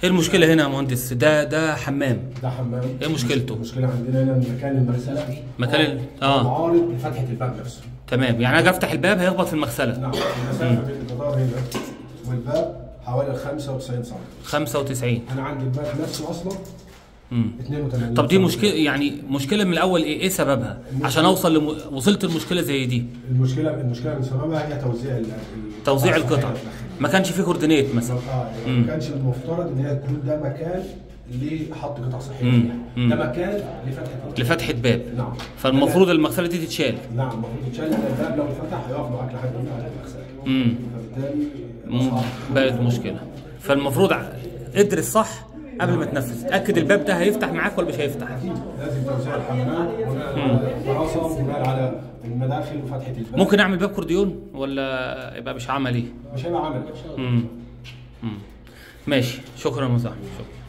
ايه المشكله هنا يا مهندس ده ده حمام ده حمام ايه مشكلته؟ المشكله عندنا هنا إن مكان المغسله مكان ال- آه. معارض لفتحه الباب نفسه تمام يعني انا اجي افتح الباب هيخبط في المغسله نعم المسافه بين الجدار هنا والباب حوالي 95 سم 95 انا عندي الباب نفسه اصلا امم 82 طب دي سم. مشكله يعني مشكله من الاول ايه ايه سببها عشان اوصل لم... وصلت لمشكله زي دي المشكله المشكله من سببها هي توزيع ال- ال- توزيع الصحية القطع الداخلية. ما كانش فيه كوردينيت مثلا اه يعني ما كانش المفترض ان هي تكون ده مكان لحط قطع صحيه مم. فيها مم. ده مكان لفتحه لفتحه باب نعم فالمفروض المغسله دي تتشال نعم المفروض يتشال لأن الباب لو اتفتح هيقف معاك لحد ما على المغسله امم فبالتالي مم. صعب. بقت مشكله فالمفروض ع- ادرس صح قبل ما تنفذ اتاكد الباب ده هيفتح معاك ولا مش هيفتح لازم توزيع الحمام بناء على الدراسه وبناء على المداخل وفتحه الباب ممكن اعمل باب كورديون ولا يبقى مش عملي مش هيبقى عمل امم امم ماشي شكرا يا مزاح شكرا